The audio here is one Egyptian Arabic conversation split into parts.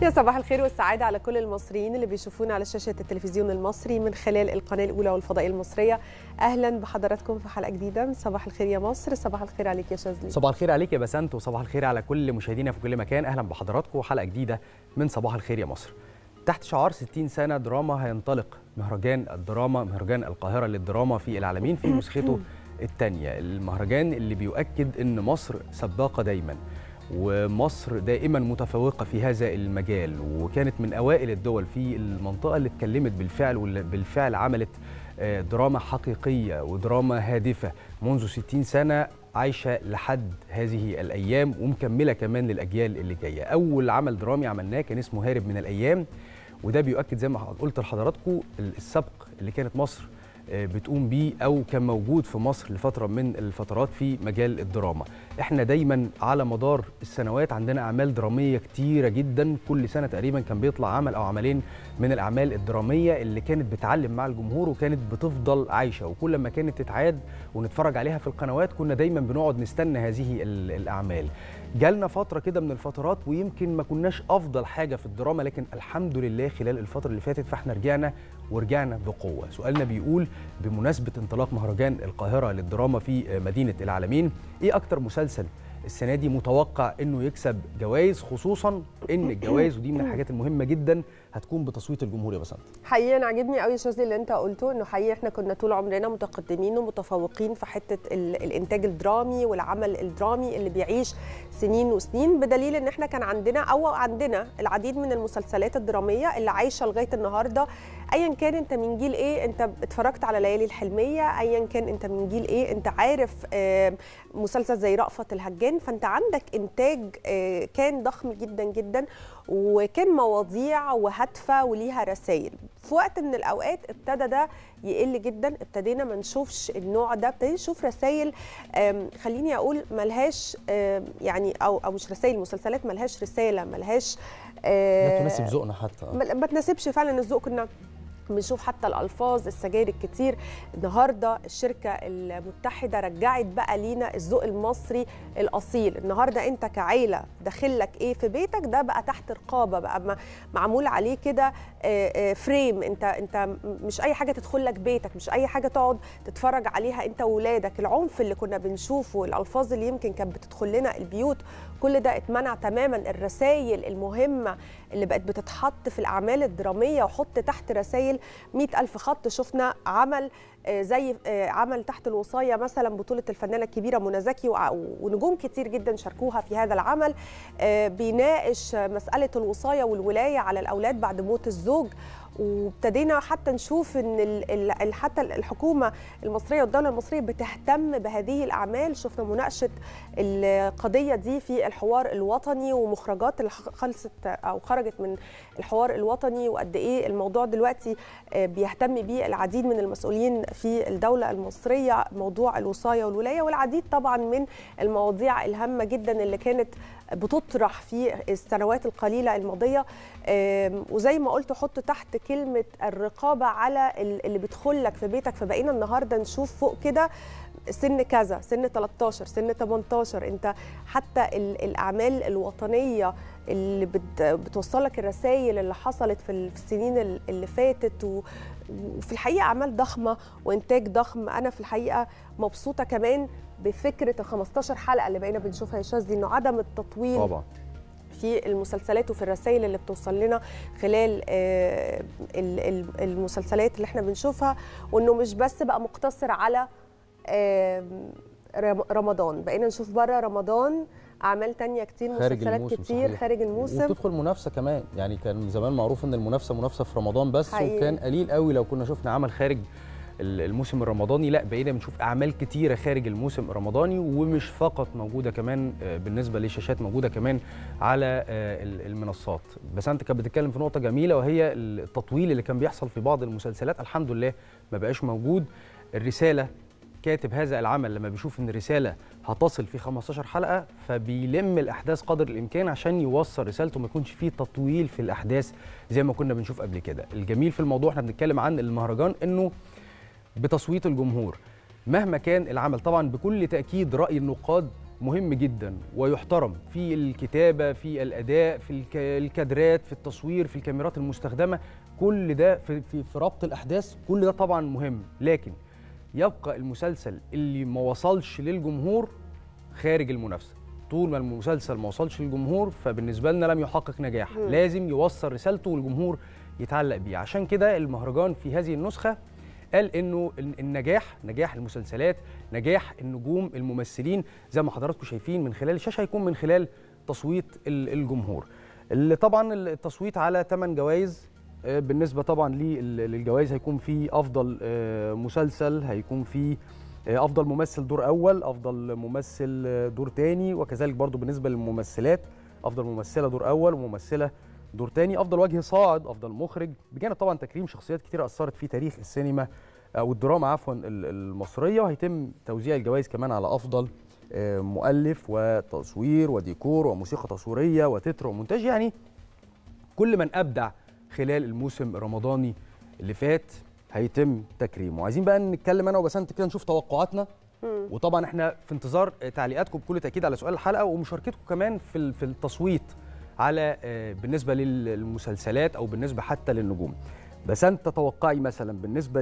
يا صباح الخير والسعادة على كل المصريين اللي بيشوفونا على شاشة التلفزيون المصري من خلال القناة الأولى والفضائية المصرية أهلا بحضراتكم في حلقة جديدة من صباح الخير يا مصر صباح الخير عليك يا شاذلي صباح الخير عليك يا بسنت وصباح الخير على كل مشاهدينا في كل مكان اهلا بحضراتكم وحلقه جديده من صباح الخير يا مصر تحت شعار 60 سنه دراما هينطلق مهرجان الدراما مهرجان القاهره للدراما في العالمين في نسخته الثانيه المهرجان اللي بيؤكد ان مصر سباقه دايما ومصر دائما متفوقة في هذا المجال وكانت من أوائل الدول في المنطقة اللي اتكلمت بالفعل واللي بالفعل عملت دراما حقيقية ودراما هادفة منذ 60 سنة عايشة لحد هذه الأيام ومكملة كمان للأجيال اللي جاية أول عمل درامي عملناه كان اسمه هارب من الأيام وده بيؤكد زي ما قلت لحضراتكم السبق اللي كانت مصر بتقوم بيه او كان موجود في مصر لفتره من الفترات في مجال الدراما احنا دايما على مدار السنوات عندنا اعمال دراميه كتيره جدا كل سنه تقريبا كان بيطلع عمل او عملين من الاعمال الدراميه اللي كانت بتعلم مع الجمهور وكانت بتفضل عايشه وكل ما كانت تتعاد ونتفرج عليها في القنوات كنا دايما بنقعد نستنى هذه الاعمال جالنا فتره كده من الفترات ويمكن ما كناش افضل حاجه في الدراما لكن الحمد لله خلال الفتره اللي فاتت فاحنا رجعنا ورجعنا بقوه سؤالنا بيقول بمناسبه انطلاق مهرجان القاهره للدراما في مدينه العالمين ايه اكتر مسلسل السنه دي متوقع انه يكسب جوائز خصوصا ان الجوائز ودي من الحاجات المهمه جدا هتكون بتصويت الجمهور يا بسنت حقيقي انا عاجبني قوي شاذلي اللي انت قلته انه حقيقي احنا كنا طول عمرنا متقدمين ومتفوقين في حته الانتاج الدرامي والعمل الدرامي اللي بيعيش سنين وسنين بدليل ان احنا كان عندنا او عندنا العديد من المسلسلات الدراميه اللي عايشه لغايه النهارده ايا كان انت من جيل ايه انت اتفرجت على ليالي الحلميه ايا كان انت من جيل ايه انت عارف مسلسل زي رأفت الهجان فانت عندك انتاج كان ضخم جدا جدا وكان مواضيع وهادفه وليها رسائل في وقت من الاوقات ابتدى ده يقل جدا ابتدينا ما نشوفش النوع ده ابتدينا نشوف رسائل خليني اقول ملهاش يعني او او مش رسائل مسلسلات ملهاش رساله ملهاش لا تناسب ذوقنا حتى ما تناسبش فعلا الذوق كنا بنشوف حتى الالفاظ السجاير الكتير النهارده الشركه المتحده رجعت بقى لينا الذوق المصري الاصيل النهارده انت كعيله داخل لك ايه في بيتك ده بقى تحت رقابه بقى معمول عليه كده فريم انت انت مش اي حاجه تدخل لك بيتك مش اي حاجه تقعد تتفرج عليها انت واولادك العنف اللي كنا بنشوفه الالفاظ اللي يمكن كانت بتدخل لنا البيوت كل ده اتمنع تماما الرسائل المهمه اللي بقت بتتحط في الاعمال الدراميه وحط تحت رسائل مئة ألف خط شفنا عمل زي عمل تحت الوصاية مثلا بطولة الفنانة الكبيرة منى زكي ونجوم كتير جدا شاركوها في هذا العمل بيناقش مسألة الوصاية والولاية على الأولاد بعد موت الزوج وابتدينا حتى نشوف ان حتى الحكومه المصريه والدوله المصريه بتهتم بهذه الاعمال شفنا مناقشه القضيه دي في الحوار الوطني ومخرجات اللي خلصت او خرجت من الحوار الوطني وقد ايه الموضوع دلوقتي بيهتم بيه العديد من المسؤولين في الدوله المصريه موضوع الوصايه والولايه والعديد طبعا من المواضيع الهامه جدا اللي كانت بتطرح في السنوات القليله الماضيه وزي ما قلت حط تحت كلمه الرقابه على اللي بيدخل لك في بيتك فبقينا النهارده نشوف فوق كده سن كذا سن 13 سن 18 انت حتى الاعمال الوطنيه اللي بتوصلك الرسائل اللي حصلت في السنين اللي فاتت وفي الحقيقه اعمال ضخمه وانتاج ضخم انا في الحقيقه مبسوطه كمان بفكره ال 15 حلقه اللي بقينا بنشوفها يا شاذلي انه عدم التطويل طبعا في المسلسلات وفي الرسائل اللي بتوصل لنا خلال المسلسلات اللي احنا بنشوفها وانه مش بس بقى مقتصر على رمضان بقينا نشوف بره رمضان اعمال تانية كتير خارج مسلسلات الموسم كتير صحيح. خارج الموسم وبتدخل منافسه كمان يعني كان زمان معروف ان المنافسه منافسه في رمضان بس حقيقي. وكان قليل قوي لو كنا شفنا عمل خارج الموسم الرمضاني لا بقينا بنشوف اعمال كتيره خارج الموسم الرمضاني ومش فقط موجوده كمان بالنسبه للشاشات موجوده كمان على المنصات بس انت كانت بتتكلم في نقطه جميله وهي التطويل اللي كان بيحصل في بعض المسلسلات الحمد لله ما بقاش موجود الرساله كاتب هذا العمل لما بيشوف ان الرساله هتصل في 15 حلقه فبيلم الاحداث قدر الامكان عشان يوصل رسالته ما يكونش فيه تطويل في الاحداث زي ما كنا بنشوف قبل كده الجميل في الموضوع احنا بنتكلم عن المهرجان انه بتصويت الجمهور مهما كان العمل طبعا بكل تاكيد راي النقاد مهم جدا ويحترم في الكتابه في الاداء في الك- الكادرات في التصوير في الكاميرات المستخدمه كل ده في, في, في ربط الاحداث كل ده طبعا مهم لكن يبقى المسلسل اللي ما وصلش للجمهور خارج المنافسه طول ما المسلسل ما وصلش للجمهور فبالنسبه لنا لم يحقق نجاح مم. لازم يوصل رسالته والجمهور يتعلق بيه عشان كده المهرجان في هذه النسخه قال انه ال- النجاح نجاح المسلسلات نجاح النجوم الممثلين زي ما حضراتكم شايفين من خلال الشاشه هيكون من خلال تصويت ال- الجمهور اللي طبعا التصويت على 8 جوائز آه، بالنسبه طبعا لل- للجوائز هيكون في افضل آه، مسلسل هيكون في آه، افضل ممثل دور اول افضل ممثل آه، دور تاني وكذلك برضو بالنسبه للممثلات افضل ممثله دور اول وممثله دور تاني افضل وجه صاعد افضل مخرج بجانب طبعا تكريم شخصيات كتير اثرت في تاريخ السينما او الدراما عفوا ال- المصريه وهيتم توزيع الجوائز كمان على افضل آه، مؤلف وتصوير وديكور وموسيقى تصويريه وتتر ومونتاج يعني كل من ابدع خلال الموسم الرمضاني اللي فات هيتم تكريمه عايزين بقى نتكلم انا وبسنت كده نشوف توقعاتنا مم. وطبعا احنا في انتظار تعليقاتكم بكل تاكيد على سؤال الحلقه ومشاركتكم كمان في ال- في التصويت على آه، بالنسبه للمسلسلات او بالنسبه حتى للنجوم بس انت تتوقعي مثلا بالنسبه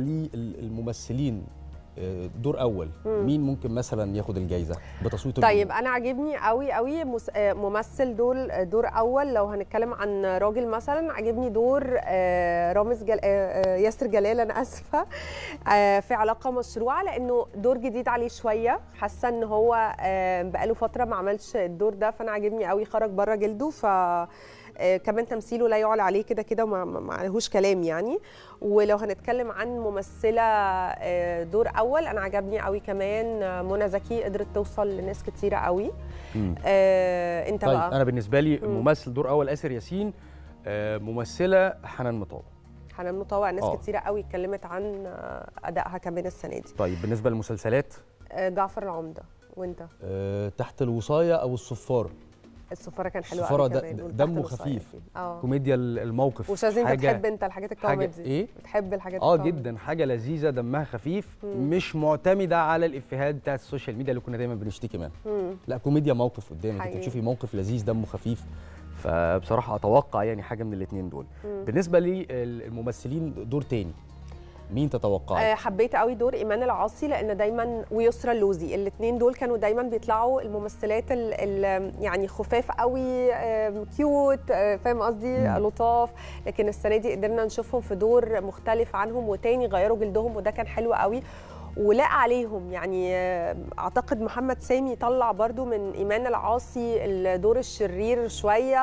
للممثلين آه، دور اول مم. مين ممكن مثلا ياخد الجائزه بتصويت طيب الجمهور؟ انا عاجبني قوي قوي مس- آه، ممثل دور دور اول لو هنتكلم عن راجل مثلا عاجبني دور آه، رامز جل... آه، آه، ياسر جلال انا اسفه آه، في علاقه مشروعه لانه دور جديد عليه شويه حاسه ان هو آه، بقاله فتره ما عملش الدور ده فانا عاجبني قوي خرج بره جلده ف آه، كمان تمثيله لا يعلى عليه كده كده وما ما- ما عليهوش كلام يعني ولو هنتكلم عن ممثله آه، دور اول انا عجبني قوي كمان آه، منى زكي قدرت توصل لناس كتيره قوي مم. آه، انت طيب بقى انا بالنسبه لي مم. ممثل دور اول اسر ياسين آه، ممثله حنان مطاوع حنان مطوع ناس آه. كتيره قوي اتكلمت عن آه، ادائها كمان السنه دي طيب بالنسبه للمسلسلات آه، جعفر العمده وانت آه، تحت الوصايه او الصفار السفاره كان حلو السفارة قوي ده- كمان وتحت دمه الوصاية خفيف. أكيد. اه كوميديا الموقف وشاذ انت حاجة- بتحب انت الحاجات حاجه الكوميدي ايه بتحب الحاجات اه الكوميدي. جدا حاجه لذيذه دمها خفيف مم. مش معتمده على الافيهات بتاعت السوشيال ميديا اللي كنا دايما بنشتكي منها مم. لا كوميديا موقف قدامك انت حقيقي. بتشوفي موقف لذيذ دمه خفيف فبصراحه اتوقع يعني حاجه من الاثنين دول مم. بالنسبه للممثلين دور تاني مين تتوقعي آه، حبيت قوي دور ايمان العاصي لان دايما ويسرى اللوزي الاثنين دول كانوا دايما بيطلعوا الممثلات ال ال يعني خفاف قوي آم، كيوت آه، فاهم قصدي مم. لطاف لكن السنه دي قدرنا نشوفهم في دور مختلف عنهم وتاني غيروا جلدهم وده كان حلو قوي ولاقى عليهم يعني آه، اعتقد محمد سامي طلع برضو من ايمان العاصي الدور الشرير شويه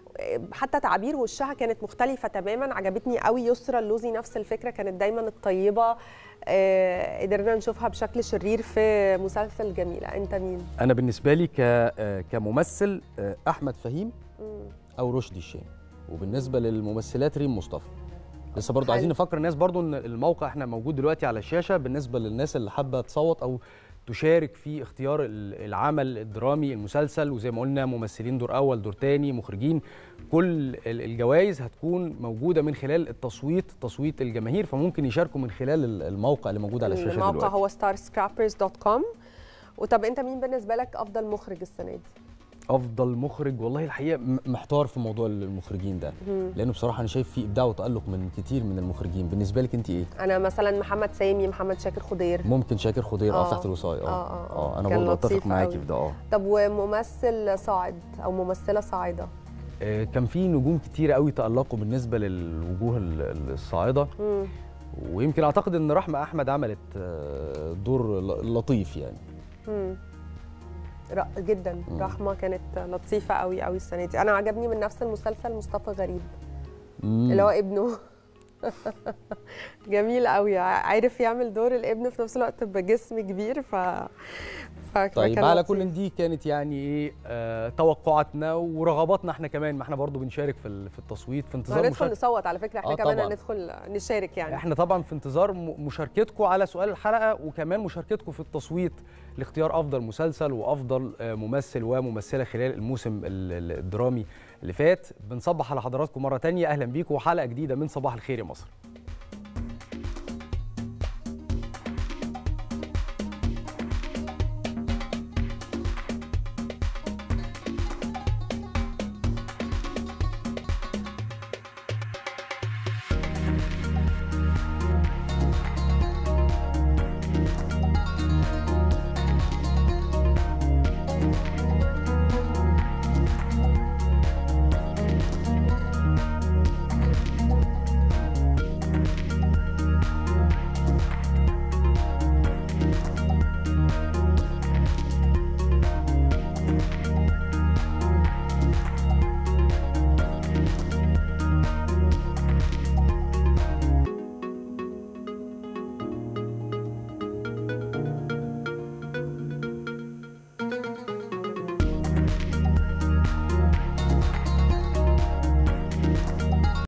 حتى تعابير وشها كانت مختلفة تماما عجبتني قوي يسرى اللوزي نفس الفكرة كانت دايما الطيبة آه، قدرنا نشوفها بشكل شرير في مسلسل جميلة انت مين؟ انا بالنسبه لي ك آه، كممثل آه، احمد فهيم مم. او رشدي الشام وبالنسبه للممثلات ريم مصطفى لسه برضو حلو. عايزين نفكر الناس برضو ان الموقع احنا موجود دلوقتي على الشاشه بالنسبه للناس اللي حابه تصوت او تشارك في اختيار ال- العمل الدرامي المسلسل وزي ما قلنا ممثلين دور اول دور تاني مخرجين كل ال- الجوائز هتكون موجوده من خلال التصويت تصويت الجماهير فممكن يشاركوا من خلال ال- الموقع اللي موجود على الشاشه الموقع دلوقتي هو starscrappers.com وطب انت مين بالنسبة لك افضل مخرج السنة دي؟ افضل مخرج والله الحقيقه م- محتار في موضوع المخرجين ده مم. لانه بصراحه انا شايف فيه ابداع وتالق من كتير من المخرجين بالنسبه لك انت ايه انا مثلا محمد سامي محمد شاكر خضير ممكن شاكر خضير اه آه. تحت الوصايه آه، آه، آه. اه انا كان برضه اتفق لطيف معاكي أوي. في ده اه طب وممثل صاعد او ممثلة صاعدة آه، كان في نجوم كتير قوي تالقوا بالنسبه للوجوه ال- ال- الصاعده مم. ويمكن اعتقد ان رحمه احمد عملت آه، دور ل- لطيف يعني مم. ر- جدا مم. رحمه كانت لطيفه قوي قوي السنه دي انا عجبني من نفس المسلسل مصطفى غريب مم. اللي هو ابنه جميل قوي عارف يعمل دور الابن في نفس الوقت بجسم كبير ف فكان طيب على لطيف. كل دي كانت يعني ايه آه توقعاتنا ورغباتنا احنا كمان ما احنا برضو بنشارك في ال- في التصويت في انتظار هندخل مشاركة نصوت على فكره احنا آه كمان طبعاً. هندخل نشارك يعني احنا طبعا في انتظار م- مشاركتكم على سؤال الحلقه وكمان مشاركتكم في التصويت لاختيار افضل مسلسل وافضل آه، ممثل وممثله خلال الموسم ال- ال- الدرامي اللي فات بنصبح على حضراتكم مره تانية اهلا بيكم وحلقه جديده من صباح الخير يا مصر